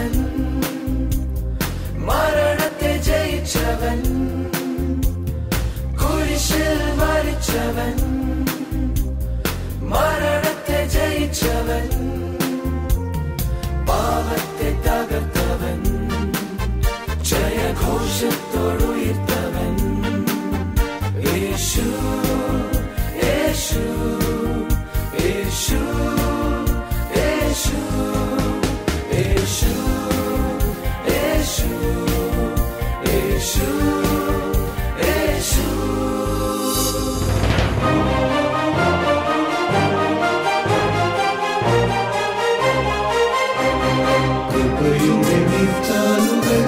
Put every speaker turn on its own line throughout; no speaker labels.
ജയിച്ചവൻ മരണത്തെ ജയിച്ചവൻ കുരിശിൽ മരിച്ചവൻ മരണത്തെ ജയിച്ചവൻ പാപത്തെ തകർത്തവൻ ജയഘോഷത്തോടുയർത്തവൻ യേശു യേശു യേശു യേശു യേശു യേശു യേശു യേശു കൃപയുടെ വിത്താലുകൾ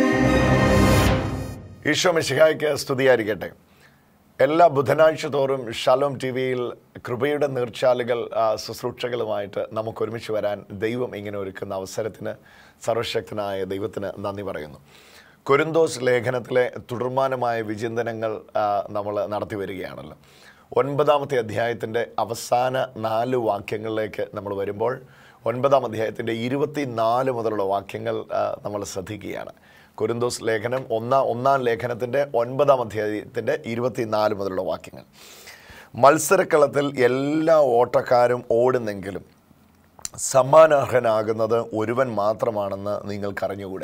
ഈശോ മിശിഹായ്ക്ക് സ്തുതിയായിരിക്കട്ടെ എല്ലാ ബുധനാഴ്ച തോറും ഷലോം ടി വിയിൽ കൃപയുടെ നീർച്ചാലുകൾ ആ, ശുശ്രൂഷകളുമായിട്ട് നമുക്ക് ഒരുമിച്ച് വരാൻ ദൈവം ഇങ്ങനെ ഒരുക്കുന്ന അവസരത്തിന് സർവശക്തനായ ദൈവത്തിന് നന്ദി പറയുന്നു കൊരിന്തോസ് ലേഖനത്തിലെ തുടർമാനമായ വിചിന്തനങ്ങൾ നമ്മൾ നടത്തി വരികയാണല്ലോ ഒൻപതാമത്തെ അധ്യായത്തിൻ്റെ അവസാന നാല് വാക്യങ്ങളിലേക്ക് നമ്മൾ വരുമ്പോൾ ഒൻപതാം അധ്യായത്തിൻ്റെ ഇരുപത്തി നാല് മുതലുള്ള വാക്യങ്ങൾ ആ, നമ്മൾ ശ്രദ്ധിക്കുകയാണ് കൊരിന്തോസ് ലേഖനം ഒന്നാം ഒന്നാം ലേഖനത്തിൻ്റെ ഒൻപതാം അധ്യായത്തിൻ്റെ ഇരുപത്തിനാല് മുതലുള്ള വാക്യങ്ങൾ മത്സരക്കളത്തിൽ എല്ലാ ഓട്ടക്കാരും ഓടുന്നെങ്കിലും സമ്മാനാർഹനാകുന്നത് ഒരുവൻ മാത്രമാണെന്ന് നിങ്ങൾക്കറിഞ്ഞുകൂടെ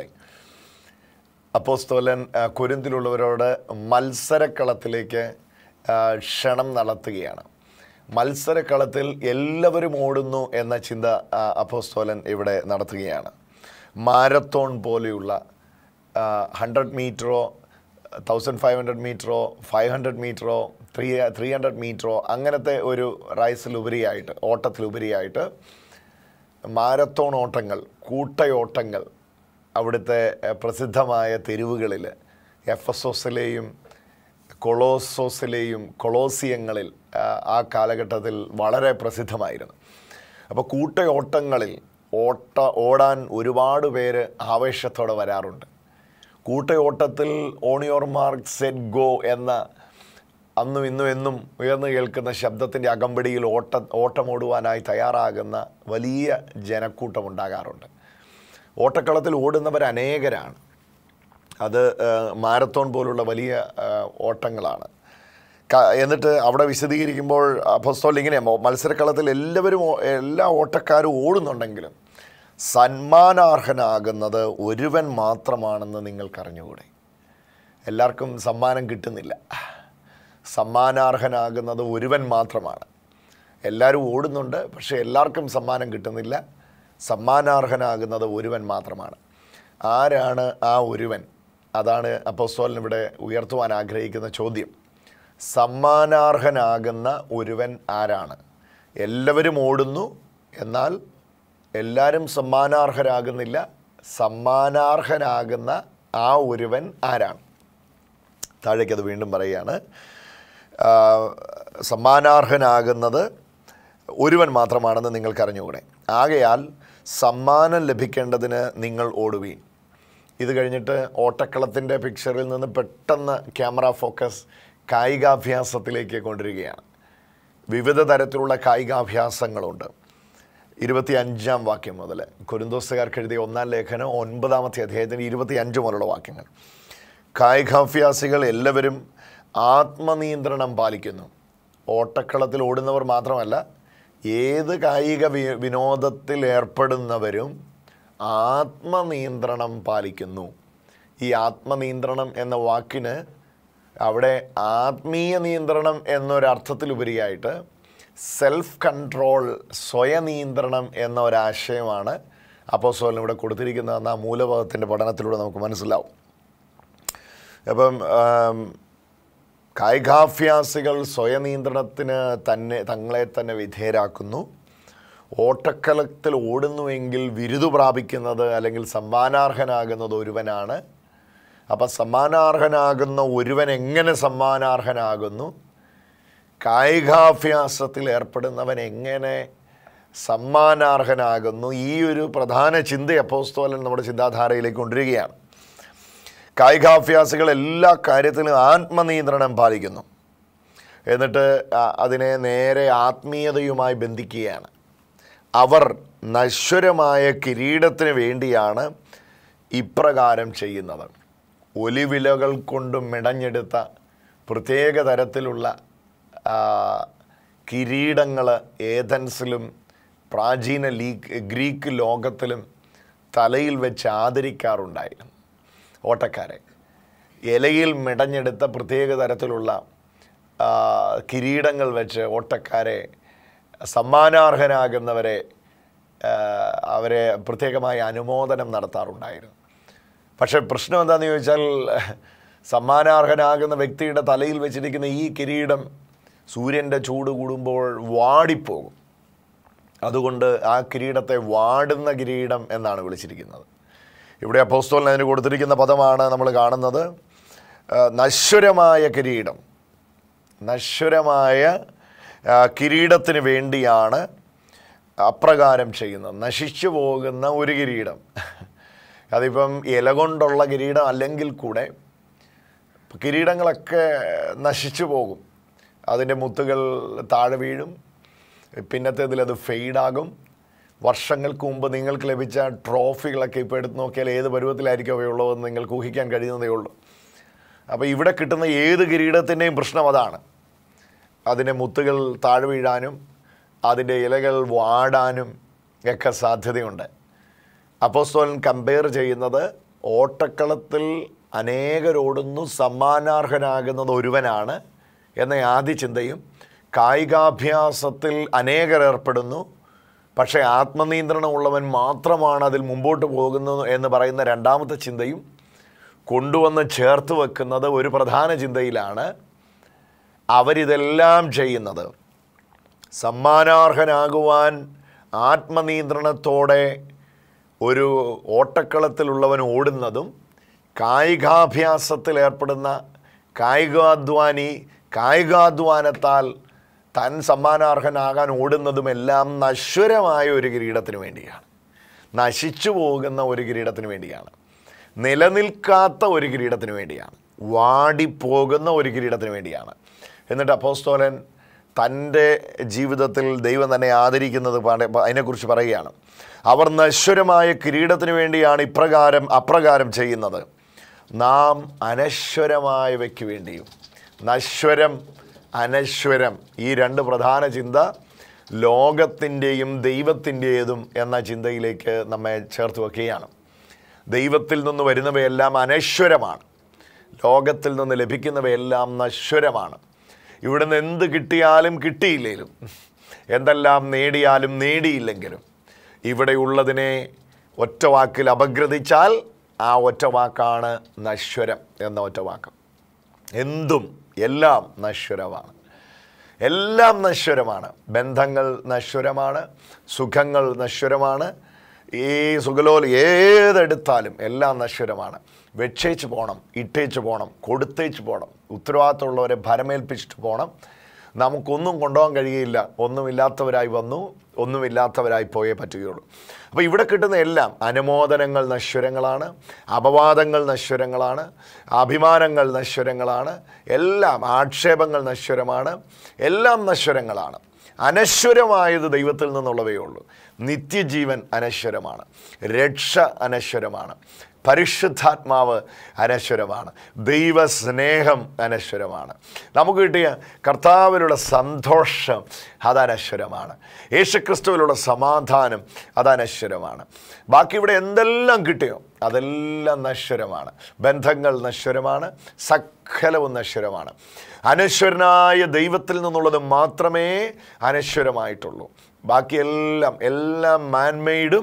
അപ്പോസ്തോലൻ ആ, കൊരിന്തിലുള്ളവരോട് മത്സരക്കളത്തിലേക്ക് ആ, ക്ഷണം നടത്തുകയാണ് മത്സരക്കളത്തിൽ എല്ലാവരും ഓടുന്നു എന്ന ചിന്ത ആ, അപ്പോസ്തോലൻ ഇവിടെ നടത്തുകയാണ് മാരത്തോൺ പോലെയുള്ള ഹൺഡ്രഡ് മീറ്ററോ തൗസൻഡ് ഫൈവ് ഹൺഡ്രഡ് മീറ്ററോ ഫൈവ് ഹൺഡ്രഡ് മീറ്ററോ ത്രീ ത്രീ ഹൺഡ്രഡ് മീറ്ററോ അങ്ങനത്തെ ഒരു റൈസിലുപരിയായിട്ട് ഓട്ടത്തിലുപരിയായിട്ട് മാരത്തോൺ ഓട്ടങ്ങൾ കൂട്ടയോട്ടങ്ങൾ അവിടുത്തെ എഹ്, പ്രസിദ്ധമായ തെരുവുകളിൽ എഫ് എസ് ഒസിലെയും കൊളോസോസിലെയും കൊളോസിയങ്ങളിൽ ആ, ആ കാലഘട്ടത്തിൽ വളരെ പ്രസിദ്ധമായിരുന്നു അപ്പോൾ കൂട്ടയോട്ടങ്ങളിൽ ഓട്ട ഓടാൻ ഒരുപാട് പേര് ആവേശത്തോടെ വരാറുണ്ട് കൂട്ടയോട്ടത്തിൽ on your mark set go എന്ന അന്നും ഇന്നും എന്നും ഉയർന്നു കേൾക്കുന്ന ശബ്ദത്തിൻ്റെ അകമ്പടിയിൽ ഓട്ട ഓട്ടമോടുവാനായി തയ്യാറാകുന്ന വലിയ ജനക്കൂട്ടം ഉണ്ടാകാറുണ്ട് ഓട്ടക്കളത്തിൽ ഓടുന്നവർ അനേകരാണ് അത് ആ, മാരത്തോൺ പോലുള്ള വലിയ ആ, ഓട്ടങ്ങളാണ് ക- എന്നിട്ട് അവിടെ വിശദീകരിക്കുമ്പോൾ അപ്പസ്തോൽ ഇങ്ങനെ മത്സരക്കളത്തിൽ എല്ലാവരും ഓ- എല്ലാ ഓട്ടക്കാരും ഓടുന്നുണ്ടെങ്കിലും സന്മാനാർഹനാകുന്നത് ഒരുവൻ മാത്രമാണെന്ന് നിങ്ങൾക്കറിഞ്ഞുകൂടെ എല്ലാവർക്കും സമ്മാനം കിട്ടുന്നില്ല സമ്മാനാർഹനാകുന്നത് ഒരുവൻ മാത്രമാണ് എല്ലാവരും ഓടുന്നുണ്ട് പക്ഷേ എല്ലാവർക്കും സമ്മാനം കിട്ടുന്നില്ല സമ്മാനാർഹനാകുന്നത് ഒരുവൻ മാത്രമാണ് ആരാണ് ആ ഒരുവൻ അതാണ് അപ്പോസ്തോലൻ ഇവിടെ ഉയർത്തുവാൻ ആഗ്രഹിക്കുന്ന ചോദ്യം സമ്മാനാർഹനാകുന്ന ഒരുവൻ ആരാണ് എല്ലാവരും ഓടുന്നു എന്നാൽ എല്ലാവരും സമ്മാനാർഹരാകുന്നില്ല സമ്മാനാർഹനാകുന്ന ആ ഒരുവൻ ആരാണ് താഴേക്ക് അത് വീണ്ടും പറയുകയാണ് ആ, സമ്മാനാർഹനാകുന്നത് ഒരുവൻ മാത്രമാണെന്ന് നിങ്ങൾക്കറിഞ്ഞുകൂടെ ആകയാൽ സമ്മാനം ലഭിക്കേണ്ടതിന് നിങ്ങൾ ഓടുവീൻ ഇത് കഴിഞ്ഞിട്ട് ഓട്ടക്കളത്തിൻ്റെ പിക്ചറിൽ നിന്ന് പെട്ടെന്ന് ക്യാമറ ഫോക്കസ് കായികാഭ്യാസത്തിലേക്ക് കൊണ്ടുവരികയാണ് വിവിധ തരത്തിലുള്ള കായികാഭ്യാസങ്ങളുണ്ട് ഇരുപത്തി അഞ്ചാം വാക്യം മുതൽ കുരുന്തോസ്തുകാർക്ക് എഴുതിയ ഒന്നാം ലേഖനം ഒൻപതാമത്തെ അധ്യായത്തിന് ഇരുപത്തി അഞ്ച് മുതലുള്ള വാക്യങ്ങൾ കായികാഭ്യാസികൾ എല്ലാവരും ആത്മനിയന്ത്രണം പാലിക്കുന്നു ഓട്ടക്കളത്തിൽ ഓടുന്നവർ മാത്രമല്ല ഏത് കായിക വി വിനോദത്തിൽ ഏർപ്പെടുന്നവരും ആത്മനിയന്ത്രണം പാലിക്കുന്നു ഈ ആത്മനിയന്ത്രണം എന്ന വാക്കിന് അവിടെ ആത്മീയ നിയന്ത്രണം എന്നൊരർത്ഥത്തിലുപരിയായിട്ട് സെൽഫ് കൺട്രോൾ സ്വയനിയന്ത്രണം എന്ന ഒരാശയമാണ് അപ്പോസ്തലൻ ഇവിടെ കൊടുത്തിരിക്കുന്നതെന്ന് ആ മൂലഭാഗത്തിൻ്റെ പഠനത്തിലൂടെ നമുക്ക് മനസ്സിലാവും അപ്പം ആം, കായികാഭ്യാസികൾ സ്വയനിയന്ത്രണത്തിന് തന്നെ തങ്ങളെ തന്നെ വിധേയരാക്കുന്നു ഓട്ടക്കളത്തിൽ ഓടുന്നുവെങ്കിൽ ബിരുദു പ്രാപിക്കുന്നത് അല്ലെങ്കിൽ സമ്മാനാർഹനാകുന്നത് ഒരുവനാണ് അപ്പം സമ്മാനാർഹനാകുന്ന ഒരുവൻ എങ്ങനെ സമ്മാനാർഹനാകുന്നു കായികാഭ്യാസത്തിൽ ഏർപ്പെടുന്നവൻ എങ്ങനെ സമ്മാനാർഹനാകുന്നു ഈ ഒരു പ്രധാന ചിന്ത അപ്പോസ്തോലൻ നമ്മുടെ ചിന്താധാരയിലേക്ക് കൊണ്ടുവരികയാണ് കായികാഭ്യാസികൾ എല്ലാ കാര്യത്തിലും ആത്മനിയന്ത്രണം പാലിക്കുന്നു എന്നിട്ട് ആ- അതിനെ നേരെ ആത്മീയതയുമായി ബന്ധിക്കുകയാണ് അവർ നശ്വരമായ കിരീടത്തിന് വേണ്ടിയാണ് ഇപ്രകാരം ചെയ്യുന്നത് ഒലിവിലകൾ കൊണ്ട് മെടഞ്ഞെടുത്ത പ്രത്യേക തരത്തിലുള്ള കിരീടങ്ങൾ ഏതൻസിലും പ്രാചീന ലീഗ് ഗ്രീക്ക് ലോകത്തിലും തലയിൽ വെച്ച് ആദരിക്കാറുണ്ടായിരുന്നു ഓട്ടക്കാരെ ഇലയിൽ മെടഞ്ഞെടുത്ത പ്രത്യേക തരത്തിലുള്ള ആ, കിരീടങ്ങൾ വെച്ച് ഓട്ടക്കാരെ സമ്മാനാർഹനാകുന്നവരെ ആ, അവരെ പ്രത്യേകമായി അനുമോദനം നടത്താറുണ്ടായിരുന്നു പക്ഷേ പ്രശ്നം എന്താണെന്ന് ചോദിച്ചാൽ സമ്മാനാർഹനാകുന്ന വ്യക്തിയുടെ തലയിൽ വെച്ചിരിക്കുന്ന ഈ കിരീടം സൂര്യൻ്റെ ചൂട് കൂടുമ്പോൾ വാടിപ്പോകും അതുകൊണ്ട് ആ കിരീടത്തെ വാടുന്ന കിരീടം എന്നാണ് വിളിച്ചിരിക്കുന്നത് ഇവിടെ അപ്പോസ്തോലിന് അതിന് കൊടുത്തിരിക്കുന്ന പദമാണ് നമ്മൾ കാണുന്നത് ആ, നശ്വരമായ കിരീടം നശ്വരമായ ആ, കിരീടത്തിന് വേണ്ടിയാണ് അപ്രകാരം ചെയ്യുന്നത് നശിച്ചു പോകുന്ന ഒരു കിരീടം അതിപ്പം ഇല കൊണ്ടുള്ള കിരീടം അല്ലെങ്കിൽ കൂടെ കിരീടങ്ങളൊക്കെ നശിച്ചു പോകും അതിൻ്റെ മുത്തുകൾ താഴെ വീഴും പിന്നത്തേതിൽ അത് ഫെയ്ഡാകും വർഷങ്ങൾക്ക് മുമ്പ് നിങ്ങൾക്ക് ലഭിച്ച ട്രോഫികളൊക്കെ ഇപ്പോൾ എടുത്ത് നോക്കിയാൽ ഏത് പരുവത്തിലായിരിക്കും അവയുള്ളതെന്ന് നിങ്ങൾക്ക് ഊഹിക്കാൻ കഴിയുന്നതേ ഉള്ളൂ അപ്പോൾ ഇവിടെ കിട്ടുന്ന ഏത് കിരീടത്തിൻ്റെയും പ്രശ്നം അതാണ് അതിൻ്റെ മുത്തുകൾ താഴെ വീഴാനും അതിൻ്റെ ഇലകൾ വാടാനും ഒക്കെ സാധ്യതയുണ്ട് അപ്പോസ്തോലൻ കമ്പയർ ചെയ്യുന്നത് ഓട്ടക്കളത്തിൽ അനേകരോടുന്നു സമ്മാനാർഹനാകുന്നത് ഒരുവനാണ് എന്ന ആദ്യ ചിന്തയും കായികാഭ്യാസത്തിൽ അനേകർ ഏർപ്പെടുന്നു പക്ഷേ ആത്മനിയന്ത്രണമുള്ളവൻ മാത്രമാണ് അതിൽ മുമ്പോട്ട് പോകുന്നത് എന്ന് പറയുന്ന രണ്ടാമത്തെ ചിന്തയും കൊണ്ടുവന്ന് ചേർത്ത് വെക്കുന്നത് ഒരു പ്രധാന ചിന്തയിലാണ് അവരിതെല്ലാം ചെയ്യുന്നത് സമ്മാനാർഹനാകുവാൻ ആത്മനിയന്ത്രണത്തോടെ ഒരു ഓട്ടക്കളത്തിലുള്ളവൻ ഓടുന്നതും കായികാഭ്യാസത്തിൽ ഏർപ്പെടുന്ന കായികാധ്വാനി കായികാധ്വാനത്താൽ താൻ സമ്മാനാർഹനാകാൻ ഓടുന്നതുമെല്ലാം നശ്വരമായ ഒരു കിരീടത്തിന് വേണ്ടിയാണ് നശിച്ചു പോകുന്ന ഒരു കിരീടത്തിന് വേണ്ടിയാണ് നിലനിൽക്കാത്ത ഒരു കിരീടത്തിന് വേണ്ടിയാണ് വാടിപ്പോകുന്ന ഒരു കിരീടത്തിന് വേണ്ടിയാണ് എന്നിട്ട് അപ്പോസ്തോലൻ തൻ്റെ ജീവിതത്തിൽ ദൈവം തന്നെ ആദരിക്കുന്നത് പാടെ- അതിനെക്കുറിച്ച് പറയുകയാണ് അവർ നശ്വരമായ കിരീടത്തിന് വേണ്ടിയാണ് ഇപ്രകാരം അപ്രകാരം ചെയ്യുന്നത് നാം അനശ്വരമായവയ്ക്ക് വേണ്ടിയും നശ്വരം അനശ്വരം ഈ രണ്ട് പ്രധാന ചിന്ത ലോകത്തിൻ്റെയും ദൈവത്തിൻ്റേതും എന്ന ചിന്തയിലേക്ക് നമ്മെ ചേർത്ത് വെക്കുകയാണ് ദൈവത്തിൽ നിന്ന് വരുന്നവയെല്ലാം അനശ്വരമാണ് ലോകത്തിൽ നിന്ന് ലഭിക്കുന്നവയെല്ലാം നശ്വരമാണ് ഇവിടുന്ന് എന്ത് കിട്ടിയാലും കിട്ടിയില്ലേലും എന്തെല്ലാം നേടിയാലും നേടിയില്ലെങ്കിലും ഇവിടെയുള്ളതിനെ ഒറ്റ വാക്കിൽ അപഗ്രഥിച്ചാൽ ആ ഒറ്റ വാക്കാണ് നശ്വരം എന്ന ഒറ്റ വാക്ക് എന്തും എല്ലാം നശ്വരമാണ് എല്ലാം നശ്വരമാണ് ബന്ധങ്ങൾ നശ്വരമാണ് സുഖങ്ങൾ നശ്വരമാണ് ഈ സുഖലോൽ ഏതെടുത്താലും എല്ലാം നശ്വരമാണ് വെച്ചേച്ച് പോകണം ഇട്ടേച്ച് പോകണം കൊടുത്തേച്ച് പോകണം ഉത്തരവാദിത്തമുള്ളവരെ ഭരമേൽപ്പിച്ചിട്ട് പോകണം നമുക്കൊന്നും കൊണ്ടുപോകാൻ കഴിയില്ല ഒന്നുമില്ലാത്തവരായി വന്നു ഒന്നുമില്ലാത്തവരായി പോയേ പറ്റുകയുള്ളൂ അപ്പോൾ ഇവിടെ കിട്ടുന്ന എല്ലാം അനുമോദനങ്ങൾ നശ്വരങ്ങളാണ് അപവാദങ്ങൾ നശ്വരങ്ങളാണ് അഭിമാനങ്ങൾ നശ്വരങ്ങളാണ് എല്ലാം ആക്ഷേപങ്ങൾ നശ്വരമാണ് എല്ലാം നശ്വരങ്ങളാണ് അനശ്വരമായത് ദൈവത്തിൽ നിന്നുള്ളവയേ ഉള്ളൂ നിത്യജീവൻ അനശ്വരമാണ് രക്ഷ അനശ്വരമാണ് പരിശുദ്ധാത്മാവ് അനശ്വരമാണ് ദൈവസ്നേഹം അനശ്വരമാണ് നമുക്ക് കിട്ടിയ കർത്താവിലുള്ള സന്തോഷം അത് അനശ്വരമാണ് യേശുക്രിസ്തുവിലുള്ള സമാധാനം അത് അനശ്വരമാണ് ബാക്കി ഇവിടെ എന്തെല്ലാം കിട്ടിയോ അതെല്ലാം നശ്വരമാണ് ബന്ധങ്ങൾ നശ്വരമാണ് സകലവും നശ്വരമാണ് അനശ്വരനായ ദൈവത്തിൽ നിന്നുള്ളത് മാത്രമേ അനശ്വരമായിട്ടുള്ളൂ ബാക്കിയെല്ലാം എല്ലാം മാൻമെയ്ഡും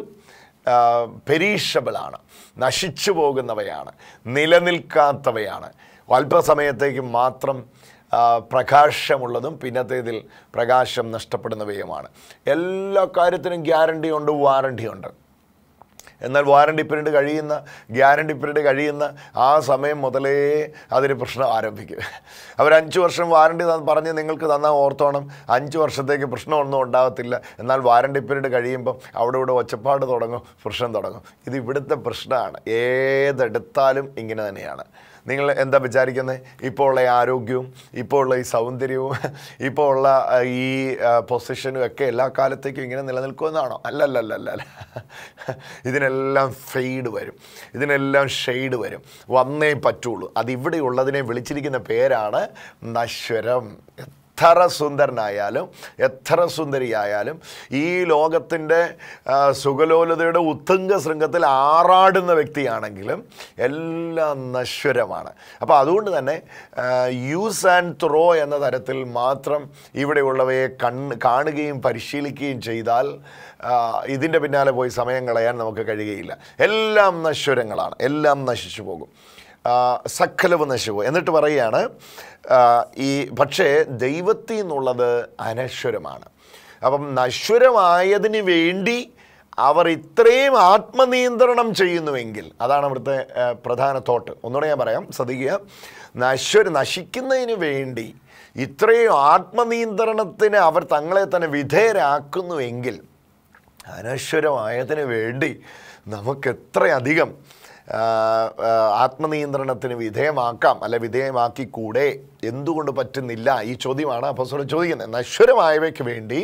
പെരീഷബിളാണ് നശിച്ചു പോകുന്നവയാണ് നിലനിൽക്കാത്തവയാണ് അല്പസമയത്തേക്ക് മാത്രം ആ, പ്രകാശമുള്ളതും പിന്നത്തേതിൽ പ്രകാശം നഷ്ടപ്പെടുന്നവയുമാണ് എല്ലാ കാര്യത്തിനും ഗ്യാരണ്ടി ഉണ്ട് വാറണ്ടി ഉണ്ട് എന്നാൽ വാറണ്ടി പീരീഡ് കഴിയുന്ന ഗ്യാരണ്ടി പീരീഡ് കഴിയുന്ന ആ സമയം മുതലേ അതിന് പ്രശ്നം ആരംഭിക്കും അവർ അഞ്ച് വർഷം വാറണ്ടി തന്ന് പറഞ്ഞ് നിങ്ങൾക്ക് തന്നാൽ ഓർത്തോണം അഞ്ച് വർഷത്തേക്ക് പ്രശ്നമൊന്നും ഉണ്ടാകത്തില്ല എന്നാൽ വാറണ്ടി പീരീഡ് കഴിയുമ്പം അവിടെ ഇവിടെ ഒച്ചപ്പാട് തുടങ്ങും പ്രശ്നം തുടങ്ങും ഇത് ഇവിടുത്തെ പ്രശ്നമാണ് ഏതെടുത്താലും ഇങ്ങനെ തന്നെയാണ് നിങ്ങൾ എന്താ വിചാരിക്കുന്നത് ഇപ്പോൾ ഉള്ള ഈ ആരോഗ്യവും ഇപ്പോൾ ഉള്ള ഈ സൗന്ദര്യവും ഇപ്പോൾ ഉള്ള ആ, ഈ പൊസിഷനും ഒക്കെ എല്ലാ കാലത്തേക്കും ഇങ്ങനെ നിലനിൽക്കുമെന്നാണോ അല്ലല്ലല്ലല്ല ഇതിനെല്ലാം ഫെയ്ഡ് വരും ഇതിനെല്ലാം ഷെയ്ഡ് വരും വന്നേ പറ്റുള്ളൂ അത് ഇവിടെ ഉള്ളതിനെ വിളിച്ചിരിക്കുന്ന പേരാണ് നശ്വരം എത്ര സുന്ദരനായാലും എത്ര സുന്ദരിയായാലും ഈ ലോകത്തിൻ്റെ ആ, സുഖലോലതയുടെ ഉത്തുംഗ ശൃംഗത്തിൽ ആറാടുന്ന വ്യക്തിയാണെങ്കിലും എല്ലാം നശ്വരമാണ് അപ്പോൾ അതുകൊണ്ട് തന്നെ യൂസ് ആൻഡ് ത്രോ എന്ന തരത്തിൽ മാത്രം ഇവിടെയുള്ളവയെ കണ്ണ് കാണുകയും പരിശീലിക്കുകയും ചെയ്താൽ ഇതിൻ്റെ പിന്നാലെ പോയി സമയം കളയാൻ നമുക്ക് കഴിയുകയില്ല എല്ലാം നശ്വരങ്ങളാണ് എല്ലാം നശിച്ചു പോകും ആ, സകലവും നശിച്ചു പോകും എന്നിട്ട് പറയുകയാണ് ആ, ഈ പക്ഷേ ദൈവത്തിൽ നിന്നുള്ളത് അനശ്വരമാണ് അപ്പം നശ്വരമായതിന് വേണ്ടി അവർ ഇത്രയും ആത്മനിയന്ത്രണം ചെയ്യുന്നുവെങ്കിൽ അതാണ് അവിടുത്തെ ആ, പ്രധാന തോട്ട് ഒന്നുകൂടെ ഞാൻ പറയാം ശ്രദ്ധിക്കുക നശ്വര നശിക്കുന്നതിന് വേണ്ടി ഇത്രയും ആത്മനിയന്ത്രണത്തിന് അവർ തങ്ങളെ തന്നെ വിധേയരാക്കുന്നുവെങ്കിൽ അനശ്വരമായതിന് വേണ്ടി നമുക്ക് എത്രയധികം ആ, ആ, ആത്മനിയന്ത്രണത്തിന് വിധേയമാക്കാം അല്ലെ വിധേയമാക്കിക്കൂടെ എന്തുകൊണ്ട് പറ്റുന്നില്ല ഈ ചോദ്യമാണ് അപ്പോൾ ചോദിക്കുന്നത് നശ്വരമായവയ്ക്ക് വേണ്ടി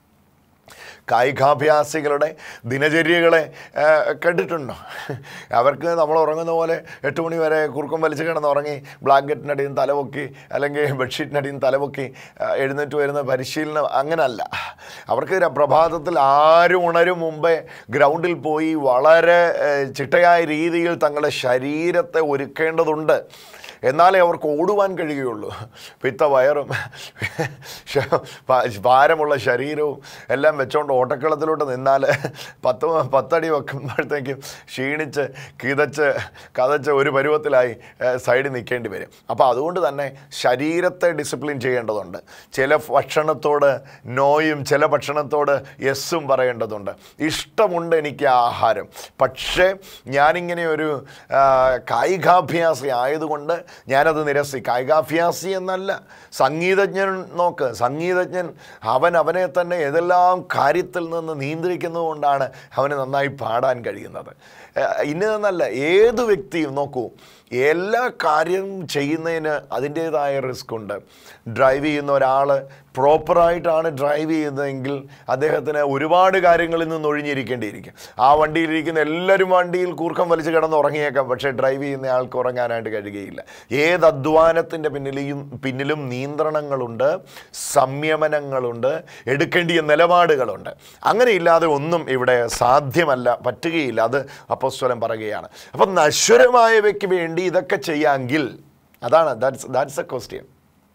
കായികാഭ്യാസികളുടെ ദിനചര്യകളെ ആ, കണ്ടിട്ടുണ്ടോ അവർക്ക് നമ്മൾ ഉറങ്ങുന്ന പോലെ എട്ട് മണി വരെ കുറുക്കം വലിച്ച് കിടന്ന് ഉറങ്ങി ബ്ലാങ്കറ്റിനടിയിൽ നിന്ന് തലപൊക്കി അല്ലെങ്കിൽ ബെഡ്ഷീറ്റിനടിയിൽ നിന്ന് തലപൊക്കി ആ, എഴുന്നേറ്റ് വരുന്ന പരിശീലനം അങ്ങനല്ല അവർക്ക് ര- പ്രഭാതത്തിൽ ആരും ഉണരും മുമ്പേ ഗ്രൗണ്ടിൽ പോയി വളരെ ആ, ചിട്ടയായ രീതിയിൽ തങ്ങളുടെ ശരീരത്തെ ഒരുക്കേണ്ടതുണ്ട് എന്നാലേ അവർക്ക് ഓടുവാൻ കഴിയുകയുള്ളൂ പിത്ത വയറും ശ- പ- ഭാരമുള്ള ശരീരവും എല്ലാം വെച്ചോണ്ട് ഓട്ടക്കളത്തിലോട്ട് നിന്നാൽ പത്ത് പത്തടി വെക്കുമ്പോഴത്തേക്കും ക്ഷീണിച്ച് കിതച്ച് കതച്ച് ഒരു പരുവത്തിലായി ഏഹ്, സൈഡിൽ നിൽക്കേണ്ടി വരും അപ്പോൾ അതുകൊണ്ട് തന്നെ ശരീരത്തെ ഡിസിപ്ലിൻ ചെയ്യേണ്ടതുണ്ട് ചില ഭക്ഷണത്തോട് നോയും ചില ഭക്ഷണത്തോട് യെസ്സും പറയേണ്ടതുണ്ട് ഇഷ്ടമുണ്ട് എനിക്ക് ആ ആഹാരം പക്ഷേ ഞാനിങ്ങനെ ഒരു ആ, കായികാഭ്യാസി ആയതുകൊണ്ട് ഞാനത് നിരസി കായികാഭ്യാസി എന്നല്ല സംഗീതജ്ഞൻ നോക്ക് സംഗീതജ്ഞൻ അവൻ അവനെ തന്നെ ഏതെല്ലാം കാര്യത്തിൽ നിന്ന് നിയന്ത്രിക്കുന്നതുകൊണ്ടാണ് അവന് നന്നായി പാടാൻ കഴിയുന്നത് ഏഹ് ഇന്നതെന്നല്ല ഏത് വ്യക്തിയും നോക്കൂ എല്ലാ കാര്യം ചെയ്യുന്നതിന് അതിൻ്റേതായ റിസ്ക് ഉണ്ട് ഡ്രൈവ് ചെയ്യുന്ന ഒരാൾ പ്രോപ്പറായിട്ടാണ് ഡ്രൈവ് ചെയ്യുന്നതെങ്കിൽ അദ്ദേഹത്തിന് ഒരുപാട് കാര്യങ്ങളിൽ നിന്ന് ഒഴിഞ്ഞിരിക്കേണ്ടിയിരിക്കും ആ വണ്ടിയിലിരിക്കുന്ന എല്ലാവരും വണ്ടിയിൽ കൂർക്കം വലിച്ച് കിടന്ന് ഉറങ്ങിയേക്കാം പക്ഷേ ഡ്രൈവ് ചെയ്യുന്ന ആൾക്ക് ഉറങ്ങാനായിട്ട് കഴിയുകയില്ല ഏത് അധ്വാനത്തിൻ്റെ പിന്നിലെയും പിന്നിലും നിയന്ത്രണങ്ങളുണ്ട് സംയമനങ്ങളുണ്ട് എടുക്കേണ്ടിയ നിലപാടുകളുണ്ട് അങ്ങനെ ഇല്ലാതെ ഒന്നും ഇവിടെ സാധ്യമല്ല പറ്റുകയില്ല അത് അപ്പോസ്വലം പറയുകയാണ് അപ്പം നശ്വരമായവയ്ക്ക് വേണ്ടി ഇതൊക്കെ ചെയ്യാമെങ്കിൽ അതാണ് ദാറ്റ്സ് ദാറ്റ്സ് എ ക്വസ്റ്റ്യൻ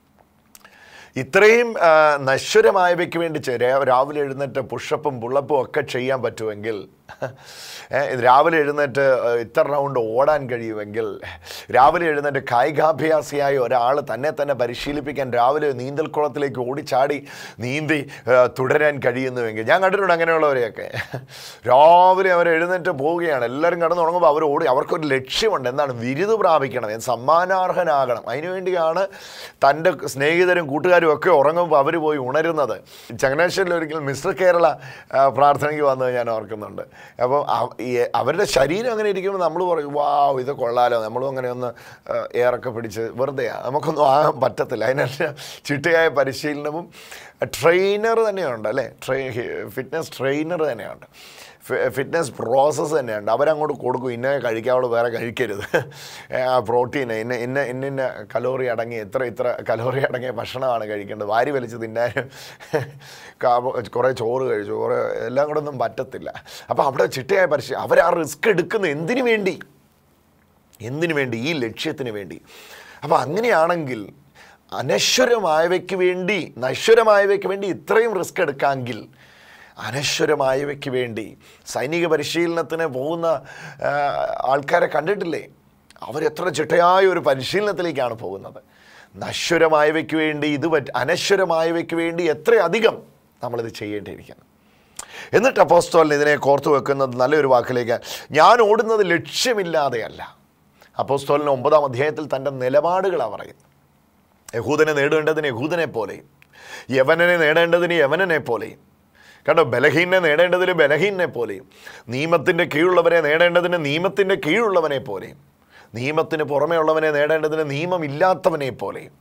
ഇത്രയും ആ, നശ്വരമായവയ്ക്ക് വേണ്ടി ചെ- രാ- രാവിലെ എഴുന്നേറ്റ് പുഷപ്പും പുള്ളപ്പും ഒക്കെ ചെയ്യാൻ പറ്റുമെങ്കിൽ ഏ, രാവിലെ എഴുന്നേറ്റ് ആ, ഇത്ര റൗണ്ട് ഓടാൻ കഴിയുമെങ്കിൽ രാവിലെ എഴുന്നേറ്റ് കായികാഭ്യാസിയായ ഒരാൾ തന്നെ തന്നെ പരിശീലിപ്പിക്കാൻ രാവിലെ നീന്തൽക്കുളത്തിലേക്ക് ഓടിച്ചാടി നീന്തി ആ, തുടരാൻ കഴിയുന്നുവെങ്കിൽ ഞാൻ കണ്ടിട്ടുണ്ട് അങ്ങനെയുള്ളവരെയൊക്കെ രാവിലെ അവർ എഴുന്നേറ്റ് പോവുകയാണ് എല്ലാവരും കടന്നു തുടങ്ങുമ്പോൾ അവർ ഓടി അവർക്കൊരു ലക്ഷ്യമുണ്ട് എന്താണ് ബിരുദ് പ്രാപിക്കണം ഞാൻ സമ്മാനാർഹനാകണം അതിനുവേണ്ടിയാണ് തൻ്റെ സ്നേഹിതരും കൂട്ടുകാരും ഒക്കെ ഉറങ്ങുമ്പോൾ അവർ പോയി ഉണരുന്നത് ചങ്ങനാശ്ശേരിയിൽ ഒരിക്കൽ മിസ്റ്റർ കേരള ആ, പ്രാർത്ഥനയ്ക്ക് വന്നത് ഞാൻ ഓർക്കുന്നുണ്ട് അപ്പോൾ അവ- ഈ അവരുടെ ശരീരം അങ്ങനെ ഇരിക്കുമ്പോൾ നമ്മൾ പറയും വാവ് ഇത് കൊള്ളാലോ നമ്മളും അങ്ങനെ ഒന്ന് ആ, എയറൊക്കെ പിടിച്ച് വെറുതെ നമുക്കൊന്നും ആകാൻ പറ്റത്തില്ല അതിനെല്ലാം ചിട്ടയായ പരിശീലനവും ട്രെയിനർ തന്നെയുണ്ട് അല്ലേ ട്രേ ഫിറ്റ്നസ് ട്രെയിനർ തന്നെയുണ്ട് ഫിറ്റ്നസ് പ്രോസസ്സ് തന്നെയുണ്ട് അവരങ്ങോട്ട് കൊടുക്കും ഇന്ന കഴിക്കാവുള്ളൂ വേറെ കഴിക്കരുത് ആ പ്രോട്ടീൻ ഇന്ന ഇന്ന ഇന്ന ഇന്ന കലോറി അടങ്ങിയ ഇത്ര ഇത്ര കലോറി അടങ്ങിയ ഭക്ഷണമാണ് കഴിക്കേണ്ടത് വാരി വലിച്ച് തിന്നാനും കാബോ കുറേ ചോറ് കഴിച്ചു കുറേ എല്ലാം കൂടെ ഒന്നും പറ്റത്തില്ല അപ്പോൾ അവിടെ ചിട്ടയായ പരിശീലനം അവർ ആ റിസ്ക് എടുക്കുന്നത് എന്തിനു വേണ്ടി എന്തിനു വേണ്ടി ഈ ലക്ഷ്യത്തിന് വേണ്ടി അപ്പോൾ അങ്ങനെയാണെങ്കിൽ അനശ്വരമായവയ്ക്ക് വേണ്ടി നശ്വരമായവയ്ക്ക് വേണ്ടി ഇത്രയും റിസ്ക് എടുക്കാമെങ്കിൽ അനശ്വരമായവയ്ക്ക് വേണ്ടി സൈനിക പരിശീലനത്തിന് പോകുന്ന ആ, ആൾക്കാരെ കണ്ടിട്ടില്ലേ അവരെത്ര ചിട്ടയായ ഒരു പരിശീലനത്തിലേക്കാണ് പോകുന്നത് നശ്വരമായവയ്ക്ക് വേണ്ടി ഇത് പറ്റ അനശ്വരമായവയ്ക്ക് വേണ്ടി എത്രയധികം നമ്മളിത് ചെയ്യേണ്ടിയിരിക്കുന്നു എന്നിട്ട് അപ്പോസ്തോലൻ ഇതിനെ കോർത്തു വെക്കുന്നത് നല്ലൊരു വാക്കിലേക്ക് ഞാൻ ഓടുന്നത് ലക്ഷ്യമില്ലാതെയല്ല അപ്പോസ്തോലിന് ഒമ്പതാം അധ്യായത്തിൽ തൻ്റെ നിലപാടുകളാണ് പറയുന്നത് യഹൂദനെ നേടേണ്ടതിന് യഹൂദനെ പോലെയും യവനനെ നേടേണ്ടതിന് യവനനെ പോലെയും കണ്ടോ ബലഹീനെ നേടേണ്ടതിന് ബലഹീനെ പോലെയും നിയമത്തിൻ്റെ കീഴുള്ളവരെ നേടേണ്ടതിന് നിയമത്തിൻ്റെ കീഴുള്ളവനെ പോലെയും നിയമത്തിന് പുറമേ ഉള്ളവനെ നേടേണ്ടതിന് നിയമമില്ലാത്തവനെ പോലെയും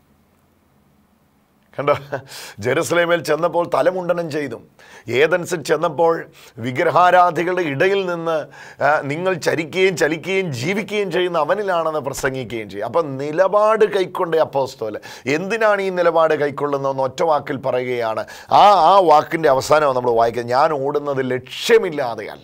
കണ്ടോ ജെറുസലേമിൽ ചെന്നപ്പോൾ തലമുണ്ടനം ചെയ്തു ഏതൻസിൽ ചെന്നപ്പോൾ വിഗ്രഹാരാധികളുടെ ഇടയിൽ നിന്ന് ആ, നിങ്ങൾ ചരിക്കുകയും ചലിക്കുകയും ജീവിക്കുകയും ചെയ്യുന്ന അവനിലാണെന്ന് പ്രസംഗിക്കുകയും ചെയ്യും അപ്പം നിലപാട് കൈക്കൊണ്ട അപ്പോസ്തോല് എന്തിനാണ് ഈ നിലപാട് കൈക്കൊള്ളുന്നതെന്ന് ഒറ്റ വാക്കിൽ പറയുകയാണ് ആ ആ വാക്കിൻ്റെ അവസാനം നമ്മൾ വായിക്കുന്നത് ഞാൻ ഓടുന്നത് ലക്ഷ്യമില്ലാതെയല്ല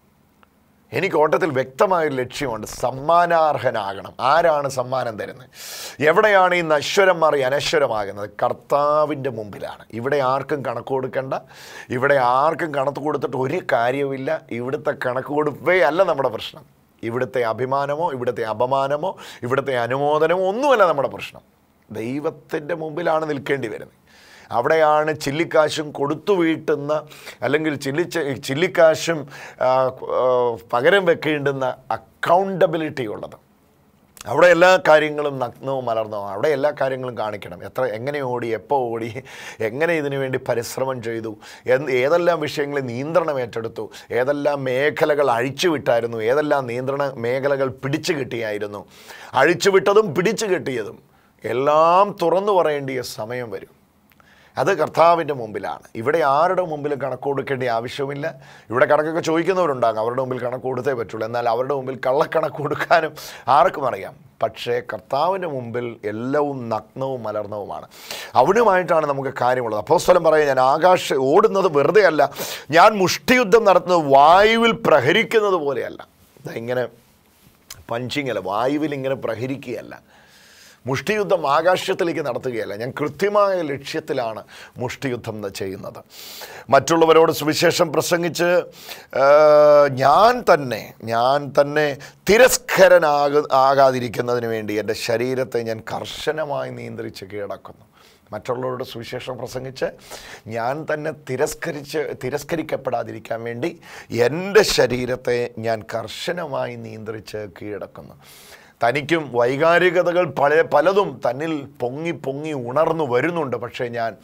എനിക്ക് ഓട്ടത്തിൽ വ്യക്തമായൊരു ലക്ഷ്യമുണ്ട് സമ്മാനാർഹനാകണം ആരാണ് സമ്മാനം തരുന്നത് എവിടെയാണ് ഈ നശ്വരം മാറി അനശ്വരമാകുന്നത് കർത്താവിൻ്റെ മുമ്പിലാണ് ഇവിടെ ആർക്കും കണക്ക് കൊടുക്കണ്ട ഇവിടെ ആർക്കും കണക്ക് കൊടുത്തിട്ട് ഒരു കാര്യവുമില്ല ഇവിടുത്തെ കണക്ക് കൊടുപ്പേ അല്ല നമ്മുടെ പ്രശ്നം ഇവിടുത്തെ അഭിമാനമോ ഇവിടുത്തെ അപമാനമോ ഇവിടുത്തെ അനുമോദനമോ ഒന്നുമല്ല നമ്മുടെ പ്രശ്നം ദൈവത്തിൻ്റെ മുമ്പിലാണ് നിൽക്കേണ്ടി വരുന്നത് അവിടെയാണ് ചില്ലിക്കാശും കൊടുത്തു വീട്ടുന്ന അല്ലെങ്കിൽ ചില്ലിച്ച ചില്ലിക്കാശും ആ, ആ, പകരം വെക്കേണ്ടുന്ന അക്കൗണ്ടബിലിറ്റി ഉള്ളത് അവിടെ എല്ലാ കാര്യങ്ങളും നഗ്നവും മലർന്നവും അവിടെ എല്ലാ കാര്യങ്ങളും കാണിക്കണം എത്ര എങ്ങനെ ഓടി എപ്പോൾ ഓടി എങ്ങനെ ഇതിനു വേണ്ടി പരിശ്രമം ചെയ്തു എന്ത് ഏതെല്ലാം വിഷയങ്ങളിൽ നിയന്ത്രണം ഏറ്റെടുത്തു ഏതെല്ലാം മേഖലകൾ അഴിച്ചുവിട്ടായിരുന്നു ഏതെല്ലാം നിയന്ത്രണ മേഖലകൾ പിടിച്ചു കിട്ടിയായിരുന്നു അഴിച്ചുവിട്ടതും പിടിച്ചു കിട്ടിയതും എല്ലാം തുറന്നു പറയേണ്ടിയ സമയം വരും അത് കർത്താവിൻ്റെ മുമ്പിലാണ് ഇവിടെ ആരുടെ മുമ്പിലും കണക്ക് കൊടുക്കേണ്ട ആവശ്യമില്ല ഇവിടെ കണക്കൊക്കെ ചോദിക്കുന്നവരുണ്ടാകും അവരുടെ മുമ്പിൽ കണക്ക് കൊടുത്തേ പറ്റുള്ളൂ എന്നാൽ അവരുടെ മുമ്പിൽ കള്ളക്കണക്ക് കൊടുക്കാനും ആർക്കും അറിയാം പക്ഷേ കർത്താവിൻ്റെ മുമ്പിൽ എല്ലാവും നഗ്നവും മലർന്നവുമാണ് അവിടുമായിട്ടാണ് നമുക്ക് കാര്യമുള്ളത് അപ്പോൾ സ്ഥലം പറയാം ഞാൻ ആകാശ ഓടുന്നത് വെറുതെ അല്ല ഞാൻ മുഷ്ടിയുദ്ധം നടത്തുന്നത് വായുവിൽ പ്രഹരിക്കുന്നത് പോലെയല്ല ദാ ഇങ്ങനെ പഞ്ചിങ് അല്ല വായുവിൽ ഇങ്ങനെ പ്രഹരിക്കുകയല്ല മുഷ്ടിയുദ്ധം ആകാശത്തിലേക്ക് നടത്തുകയല്ല ഞാൻ കൃത്യമായ ലക്ഷ്യത്തിലാണ് മുഷ്ടിയുദ്ധം ന- ചെയ്യുന്നത് മറ്റുള്ളവരോട് സുവിശേഷം പ്രസംഗിച്ച് ആ, ഞാൻ തന്നെ ഞാൻ തന്നെ തിരസ്കരനാക ആകാതിരിക്കുന്നതിന് വേണ്ടി എൻ്റെ ശരീരത്തെ ഞാൻ കർശനമായി നിയന്ത്രിച്ച് കീഴടക്കുന്നു മറ്റുള്ളവരുടെ സുവിശേഷം പ്രസംഗിച്ച് ഞാൻ തന്നെ തിരസ്കരിച്ച് തിരസ്കരിക്കപ്പെടാതിരിക്കാൻ വേണ്ടി എൻ്റെ ശരീരത്തെ ഞാൻ കർശനമായി നിയന്ത്രിച്ച് കീഴടക്കുന്നു തനിക്കും വൈകാരികതകൾ പല പലതും തന്നിൽ പൊങ്ങി പൊങ്ങി ഉണർന്നു വരുന്നുണ്ട് പക്ഷേ ഞാൻ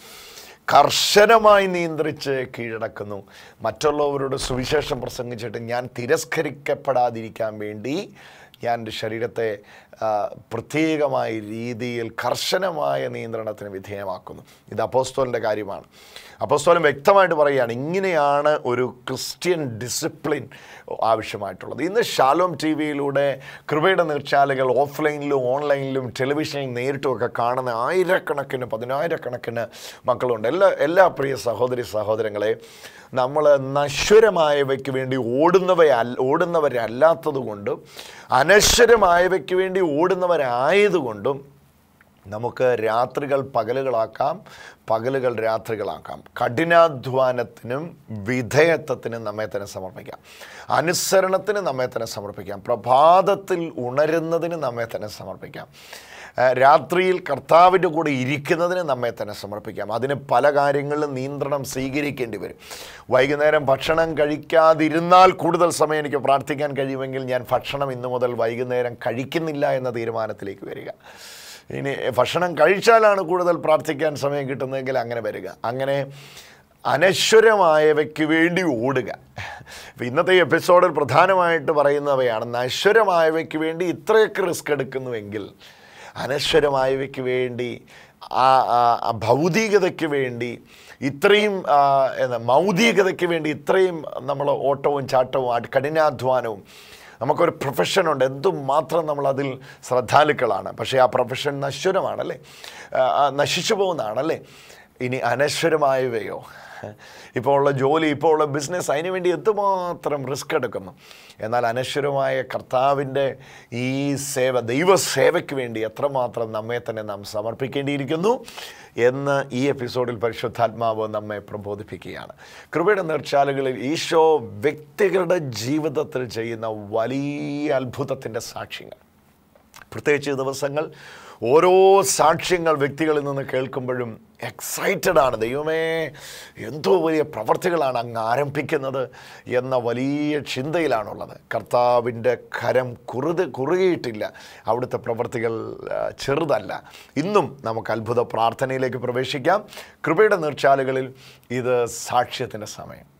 കർശനമായി നിയന്ത്രിച്ച് കീഴടക്കുന്നു മറ്റുള്ളവരോട് സുവിശേഷം പ്രസംഗിച്ചിട്ട് ഞാൻ തിരസ്കരിക്കപ്പെടാതിരിക്കാൻ വേണ്ടി ഞാൻ എൻ്റെ ശരീരത്തെ ആ, പ്രത്യേകമായ രീതിയിൽ കർശനമായ നിയന്ത്രണത്തിന് വിധേയമാക്കുന്നു ഇത് അപ്പോസ്തോലിൻ്റെ കാര്യമാണ് അപ്പോസ്തോലൻ വ്യക്തമായിട്ട് പറയുകയാണ് ഇങ്ങനെയാണ് ഒരു ക്രിസ്ത്യൻ ഡിസിപ്ലിൻ ആവശ്യമായിട്ടുള്ളത് ഇന്ന് ഷാലോം ടി വിയിലൂടെ കൃപയുടെ നീർച്ചാലുകൾ ഓഫ്ലൈനിലും ഓൺലൈനിലും ടെലിവിഷനിൽ നേരിട്ടും ഒക്കെ കാണുന്ന ആയിരക്കണക്കിന് പതിനായിരക്കണക്കിന് മക്കളുണ്ട് എല്ലാ എല്ലാ പ്രിയ സഹോദരി സഹോദരങ്ങളെ നമ്മൾ നശ്വരമായവയ്ക്ക് വേണ്ടി ഓടുന്നവയല്ല ഓടുന്നവരല്ലാത്തത് കൊണ്ടും അനശ്വരമായവയ്ക്ക് വേണ്ടി ഓടുന്നവരായതുകൊണ്ടും നമുക്ക് രാത്രികൾ പകലുകളാക്കാം പകലുകൾ രാത്രികളാക്കാം കഠിനാധ്വാനത്തിനും വിധേയത്വത്തിനും നമ്മെ തന്നെ സമർപ്പിക്കാം അനുസരണത്തിന് നമ്മെ തന്നെ സമർപ്പിക്കാം പ്രഭാതത്തിൽ ഉണരുന്നതിന് നമ്മെ തന്നെ സമർപ്പിക്കാം ആ, രാത്രിയിൽ കർത്താവിൻ്റെ കൂടെ ഇരിക്കുന്നതിന് നമ്മെ തന്നെ സമർപ്പിക്കാം അതിന് പല കാര്യങ്ങളിലും നിയന്ത്രണം സ്വീകരിക്കേണ്ടി വരും വൈകുന്നേരം ഭക്ഷണം കഴിക്കാതിരുന്നാൽ കൂടുതൽ സമയം എനിക്ക് പ്രാർത്ഥിക്കാൻ കഴിയുമെങ്കിൽ ഞാൻ ഭക്ഷണം ഇന്നു മുതൽ വൈകുന്നേരം കഴിക്കുന്നില്ല എന്ന തീരുമാനത്തിലേക്ക് വരിക ഇനി ഭക്ഷണം കഴിച്ചാലാണ് കൂടുതൽ പ്രാർത്ഥിക്കാൻ സമയം കിട്ടുന്നതെങ്കിൽ അങ്ങനെ വരിക അങ്ങനെ അനശ്വരമായവയ്ക്ക് വേണ്ടി ഓടുക ഇപ്പം ഇന്നത്തെ ഈ എപ്പിസോഡിൽ പ്രധാനമായിട്ട് പറയുന്നവയാണ് നശ്വരമായവയ്ക്ക് വേണ്ടി ഇത്രയൊക്കെ റിസ്ക് എടുക്കുന്നുവെങ്കിൽ അനശ്വരമായവയ്ക്ക് വേണ്ടി ആ ആ- ആ ഭൗതികതയ്ക്ക് വേണ്ടി ഇത്രയും ആ, എന്താ മൗതികതയ്ക്ക് വേണ്ടി ഇത്രയും നമ്മൾ ഓട്ടവും ചാട്ടവും അട് കഠിനാധ്വാനവും നമുക്കൊരു പ്രൊഫഷനുണ്ട് എന്തുമാത്രം നമ്മൾ അതിൽ ശ്രദ്ധാലുക്കളാണ് പക്ഷേ ആ പ്രൊഫഷൻ നശ്വരമാണല്ലേ ആ, ആ, നശിച്ചു പോകുന്നതാണല്ലേ ഇനി അനശ്വരമായവയോ ഇപ്പോൾ ഉള്ള ജോലി ഇപ്പോൾ ഉള്ള ബിസിനസ് അതിനു വേണ്ടി എന്തുമാത്രം റിസ്ക് എടുക്കുന്നു എന്നാൽ അനശ്വരമായ കർത്താവിൻ്റെ ഈ സേവ ദൈവസേവയ്ക്ക് വേണ്ടി എത്രമാത്രം നമ്മെ തന്നെ നാം സമർപ്പിക്കേണ്ടിയിരിക്കുന്നു എന്ന് ഈ എപ്പിസോഡിൽ പരിശുദ്ധാത്മാവ് നമ്മെ പ്രബോധിപ്പിക്കുകയാണ് കൃപയുടെ നീർച്ചാലുകളിൽ ഈശോ വ്യക്തികളുടെ ജീവിതത്തിൽ ചെയ്യുന്ന വലിയ അത്ഭുതത്തിൻ്റെ സാക്ഷ്യങ്ങൾ പ്രത്യേകിച്ച് ഈ ദിവസങ്ങൾ ഓരോ സാക്ഷ്യങ്ങൾ വ്യക്തികളിൽ നിന്ന് കേൾക്കുമ്പോഴും എക്സൈറ്റഡ് ആണ് ദൈവമേ എന്തോ വലിയ പ്രവർത്തികളാണ് അങ്ങ് ആരംഭിക്കുന്നത് എന്ന വലിയ ചിന്തയിലാണുള്ളത് കർത്താവിൻ്റെ കരം കുറുത് കുറുകിയിട്ടില്ല അവിടുത്തെ പ്രവർത്തികൾ ആ, ചെറുതല്ല ഇന്നും നമുക്ക് അത്ഭുത പ്രാർത്ഥനയിലേക്ക് പ്രവേശിക്കാം കൃപയുടെ നീർച്ചാലുകളിൽ ഇത് സാക്ഷ്യത്തിൻ്റെ സമയം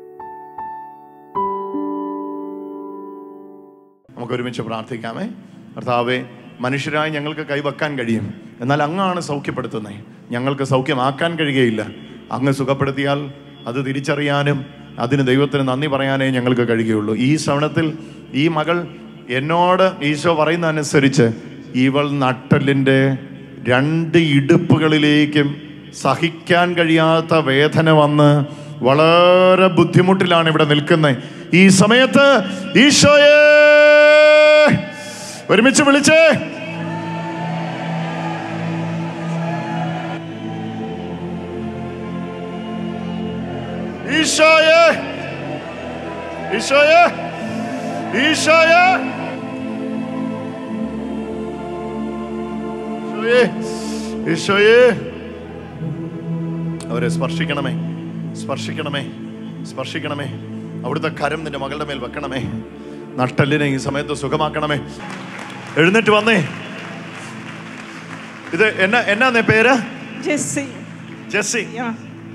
നമുക്ക് ഒരുമിച്ച് പ്രാർത്ഥിക്കാമേ
കർത്താവെ മനുഷ്യരായി ഞങ്ങൾക്ക് കൈവക്കാൻ കഴിയും എന്നാൽ അങ്ങാണ് സൗഖ്യപ്പെടുത്തുന്നത് ഞങ്ങൾക്ക് സൗഖ്യമാക്കാൻ കഴിയുകയില്ല അങ്ങ് സുഖപ്പെടുത്തിയാൽ അത് തിരിച്ചറിയാനും അതിന് ദൈവത്തിന് നന്ദി പറയാനേ ഞങ്ങൾക്ക് കഴിയുകയുള്ളൂ ഈ ശ്രവണത്തിൽ ഈ മകൾ എന്നോട് ഈശോ പറയുന്ന അനുസരിച്ച് ഇവൾ നട്ടലിൻ്റെ രണ്ട് ഇടുപ്പുകളിലേക്കും സഹിക്കാൻ കഴിയാത്ത വേദന വന്ന് വളരെ ബുദ്ധിമുട്ടിലാണ് ഇവിടെ നിൽക്കുന്നത് ഈ സമയത്ത് ഈശോയെ ഒരുമിച്ച് വിളിച്ചേ ഈശോയെ ഈശോയെ ഈശോയെ ഈശോയെ ഈശോയെ അവരെ സ്പർശിക്കണമേ സ്പർശിക്കണമേ സ്പർശിക്കണമേ അവിടുത്തെ കരം നിന്റെ മകളുടെ മേൽ വെക്കണമേ നട്ടലിനെ ഈ സമയത്ത് സുഖമാക്കണമേ എഴുന്നേറ്റ് വന്നേ ഇത് എന്നാ എന്നാന്നേ പേര്
ജെസ്സി
ജെസ്സി
ആ.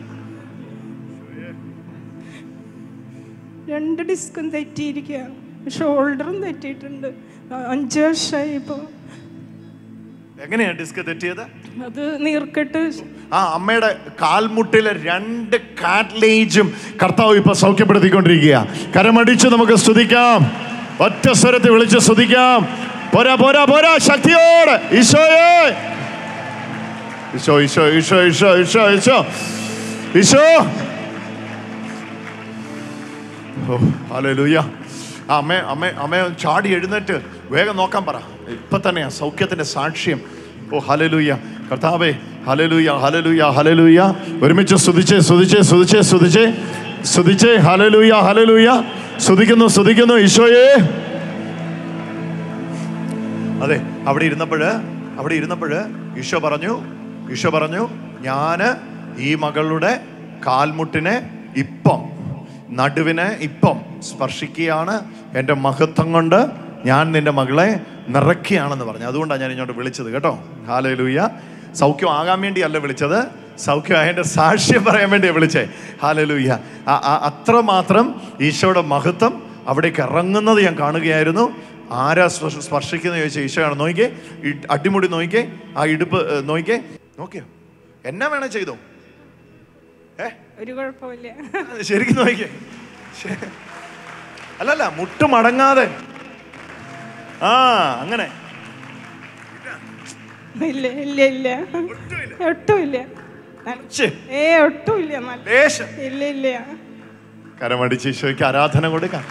രണ്ട് ഡിസ്കും തെറ്റിയിരിക്കുക ഷോൾഡറും തെറ്റിയിട്ടുണ്ട് ആ, അഞ്ച് വർഷമായി ഇപ്പോൾ
എങ്ങനെയാ ഡിസ്ക് തെറ്റിയത്
അത് നീർക്കെട്ട്
ആ അമ്മയുടെ കാൽമുട്ടിലെ രണ്ട് കാറ്റ്ലേജും കർത്താവ് ഇപ്പൊ സൗഖ്യപ്പെടുത്തിക്കൊണ്ടിരിക്കുക കരമടിച്ച് നമുക്ക് സ്തുതിക്കാം ഒറ്റ സ്വരത്തിൽ വിളിച്ച് സ്തുതിക്കാം പോരാ പോരാ പോരാ ശക്തിയോടെ ഈശോയെ ഈശോ ഈശോ ഈശോ ഈശോ ഈശോ ഈശോ ഈശോ ഓ ഹല്ലേലൂയ ആ അമ്മേ അമ്മേ അമ്മേ ഒന്ന് ചാടി എഴുന്നേറ്റ് വേഗം നോക്കാൻ പറ ഇപ്പൊ തന്നെയാ സൗഖ്യത്തിന്റെ സാക്ഷ്യം ഓ ഹലലൂയ കർത്താവേ ഹലലൂയ ഹലലൂയ ഹലലൂയ ഒരുമിച്ച് സ്തുതിച്ചേ സ്തുതിച്ചേ സ്തുതിച്ചേ സ്തുതിച്ചേ സ്തുതിച്ചേ ഹലലൂയ ഹലലൂയ സ്തുതിക്കുന്നു സ്തുതിക്കുന്നു ഈശോയെ അതെ അവിടെ ഇരുന്നപ്പോഴ് അവിടെ ഇരുന്നപ്പോഴ് ഈശോ പറഞ്ഞു ഈശോ പറഞ്ഞു ഞാന് ഈ മകളുടെ കാൽമുട്ടിനെ ഇപ്പം നടുവിനെ ഇപ്പം സ്പർശിക്കുകയാണ് എൻ്റെ മഹത്വം കൊണ്ട് ഞാൻ നിന്റെ മകളെ നിറയ്ക്കുകയാണെന്ന് പറഞ്ഞു അതുകൊണ്ടാണ് ഞാൻ ഇങ്ങോട്ട് വിളിച്ചത് കേട്ടോ ഹാലലൂയ സൗഖ്യം ആകാൻ വേണ്ടിയല്ല വിളിച്ചത് സൗഖ്യം അതിൻ്റെ സാക്ഷ്യം പറയാൻ വേണ്ടിയാണ് വിളിച്ചേ ഹാലലൂയ അത്രമാത്രം ഈശോയുടെ മഹത്വം അവിടേക്ക് ഇറങ്ങുന്നത് ഞാൻ കാണുകയായിരുന്നു ആരാ സ്പർശ- സ്പർശിക്കുന്നത് ചോദിച്ചാൽ ഈശോയാണ് നോക്കിക്കേ ഈ അടിമുടി നോക്കിക്കേ ആ ഇടുപ്പ് ഏ, നോക്കിക്കേ നോക്കിയോ എന്നാ വേണേ ചെയ്തോ ഏ
ഒരു കുഴപ്പമില്ല
ശരിക്കും നോക്കിക്കേ ശ- അല്ലല്ല മുട്ട് മടങ്ങാതെ ആ അങ്ങനെ
ഇല്ല ഇല്ല ഇല്ല ഒട്ടുമില്ല
ഛെ,
ഏ ഒട്ടുമില്ല നല്ല
ലേശം
ഇല്ല ഇല്ല
കരമടിച്ച് ഈശോയ്ക്ക് ആരാധന കൊടുക്കാം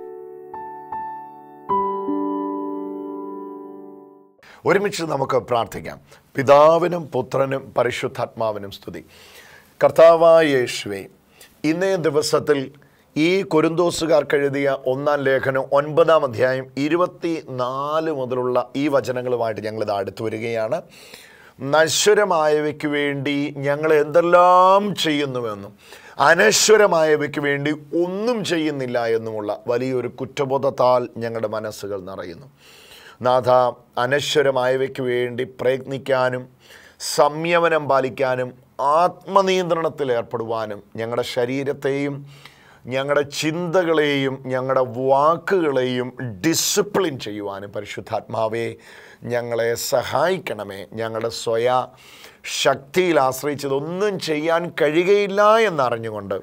ഒരുമിച്ച് നമുക്ക് പ്രാർത്ഥിക്കാം പിതാവിനും പുത്രനും പരിശുദ്ധാത്മാവിനും സ്തുതി കർത്താവായ യേശുവേ ഇന്നേ ദിവസത്തിൽ ഈ കൊരുന്തോസുകാർക്ക് എഴുതിയ ഒന്നാം ലേഖനം ഒൻപതാം അധ്യായം ഇരുപത്തി നാല് മുതലുള്ള ഈ വചനങ്ങളുമായിട്ട് ഞങ്ങളിത് അടുത്തു വരികയാണ് നശ്വരമായവയ്ക്ക് വേണ്ടി ഞങ്ങൾ എന്തെല്ലാം ചെയ്യുന്നുവെന്നും അനശ്വരമായവയ്ക്ക് വേണ്ടി ഒന്നും ചെയ്യുന്നില്ല എന്നുമുള്ള വലിയൊരു കുറ്റബോധത്താൽ ഞങ്ങളുടെ മനസ്സുകൾ നിറയുന്നു നാഥ അനശ്വരമായവയ്ക്ക് വേണ്ടി പ്രയത്നിക്കാനും സംയമനം പാലിക്കാനും ആത്മനിയന്ത്രണത്തിൽ ഏർപ്പെടുവാനും ഞങ്ങളുടെ ശരീരത്തെയും ഞങ്ങളുടെ ചിന്തകളെയും ഞങ്ങളുടെ വാക്കുകളെയും ഡിസിപ്ലിൻ ചെയ്യുവാനും പരിശുദ്ധാത്മാവെ ഞങ്ങളെ സഹായിക്കണമേ ഞങ്ങളുടെ സ്വയ ശക്തിയിൽ ആശ്രയിച്ചതൊന്നും ചെയ്യാൻ കഴിയുകയില്ല എന്നറിഞ്ഞുകൊണ്ട്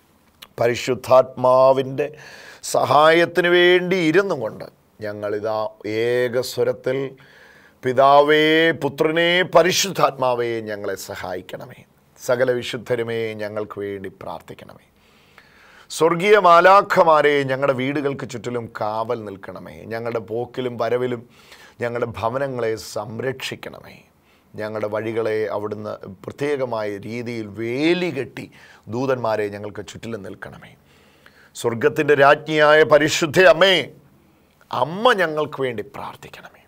പരിശുദ്ധാത്മാവിൻ്റെ സഹായത്തിന് വേണ്ടി ഇരുന്നു കൊണ്ട് ഞങ്ങളിതാ ഏകസ്വരത്തിൽ പിതാവേ പുത്രനെ പരിശുദ്ധാത്മാവേ ഞങ്ങളെ സഹായിക്കണമേ സകല വിശുദ്ധരുമേ ഞങ്ങൾക്ക് വേണ്ടി പ്രാർത്ഥിക്കണമേ സ്വർഗീയ മാലാഖമാരെ ഞങ്ങളുടെ വീടുകൾക്ക് ചുറ്റിലും കാവൽ നിൽക്കണമേ ഞങ്ങളുടെ പോക്കിലും വരവിലും ഞങ്ങളുടെ ഭവനങ്ങളെ സംരക്ഷിക്കണമേ ഞങ്ങളുടെ വഴികളെ അവിടുന്ന് പ്രത്യേകമായ രീതിയിൽ വേലി കെട്ടി ദൂതന്മാരെ ഞങ്ങൾക്ക് ചുറ്റിലും നിൽക്കണമേ സ്വർഗത്തിൻ്റെ രാജ്ഞിയായ പരിശുദ്ധ അമ്മേ അമ്മ ഞങ്ങൾക്ക് വേണ്ടി പ്രാർത്ഥിക്കണമേ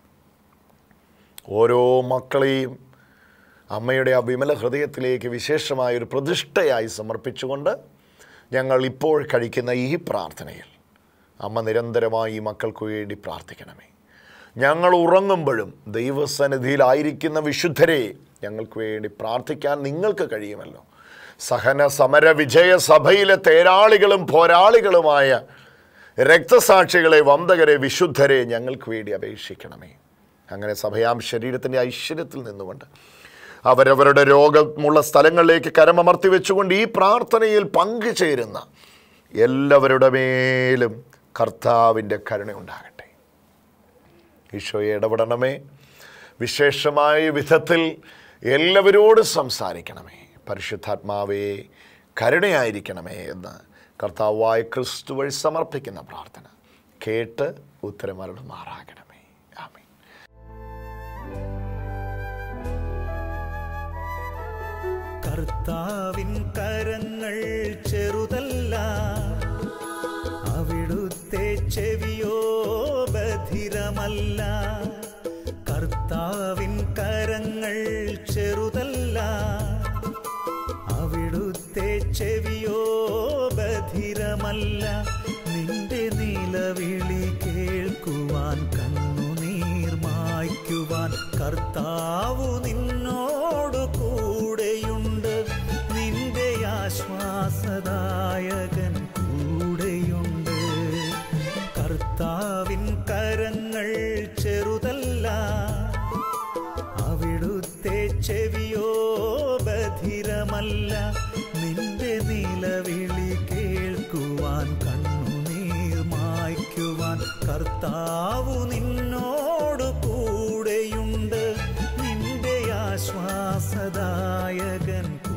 ഓരോ മക്കളെയും അമ്മയുടെ ആ വിമല ഹൃദയത്തിലേക്ക് വിശേഷമായ ഒരു പ്രതിഷ്ഠയായി സമർപ്പിച്ചുകൊണ്ട് ഞങ്ങൾ ഇപ്പോൾ കഴിക്കുന്ന ഈ പ്രാർത്ഥനയിൽ അമ്മ നിരന്തരമായി ഈ മക്കൾക്ക് വേണ്ടി പ്രാർത്ഥിക്കണമേ ഞങ്ങൾ ഉറങ്ങുമ്പോഴും ദൈവസന്നിധിയിലായിരിക്കുന്ന വിശുദ്ധരെ ഞങ്ങൾക്ക് വേണ്ടി പ്രാർത്ഥിക്കാൻ നിങ്ങൾക്ക് കഴിയുമല്ലോ സഹന സമര വിജയ സഭയിലെ തേരാളികളും പോരാളികളുമായ രക്തസാക്ഷികളെ വന്ദകരെ വിശുദ്ധരെ ഞങ്ങൾക്ക് വേണ്ടി അപേക്ഷിക്കണമേ അങ്ങനെ സഭയാം ശരീരത്തിൻ്റെ ഐശ്വര്യത്തിൽ നിന്നുകൊണ്ട് അവരവരുടെ രോഗമുള്ള സ്ഥലങ്ങളിലേക്ക് കരമമർത്തി വെച്ചുകൊണ്ട് ഈ പ്രാർത്ഥനയിൽ പങ്കുചേരുന്ന എല്ലാവരുടെ മേലും കർത്താവിൻ്റെ കരുണയുണ്ടാകട്ടെ ഈശോയെ ഇടപെടണമേ വിശേഷമായ വിധത്തിൽ എല്ലാവരോടും സംസാരിക്കണമേ പരിശുദ്ധാത്മാവേ കരുണയായിരിക്കണമേ എന്ന് കർത്താവായ ക്രിസ്തു വഴി സമർപ്പിക്കുന്ന പ്രാർത്ഥന കേട്ട് ഉത്തരമരുളുമാറാകണമേ ആമേൻ
കർത്താവിൻ കരങ്ങൾ ചെറുതല്ല അവിടുത്തെ ചെവിയോ ബധിരമല്ല കർത്താവിൻ കരങ്ങൾ ചെറുതല്ല അവിടുത്തെ ചെവിയോ ബധിരമല്ല നിന്റെ നിലവിളി കേൾക്കുവാൻ കണ്ണുനീർ മായ്ക്കുവാൻ കർത്താവു നിന്നോട് കൂടെയുണ്ട് നിന്റെ ആശ്വാസദായകൻ കൂടെയുണ്ട് കർത്താവിൻ കരങ്ങൾ ചെറുതല്ല അവിടുത്തെ ചെവിയോ ബധിരമല്ല നിന്റെ നിലവിളി കേൾക്കുവാൻ കണ്ണുനീർ മായ്ക്കുവാൻ കർത്താവു നിന്നോട് കൂടെയുണ്ട് നിന്റെ ആശ്വാസദായകൻ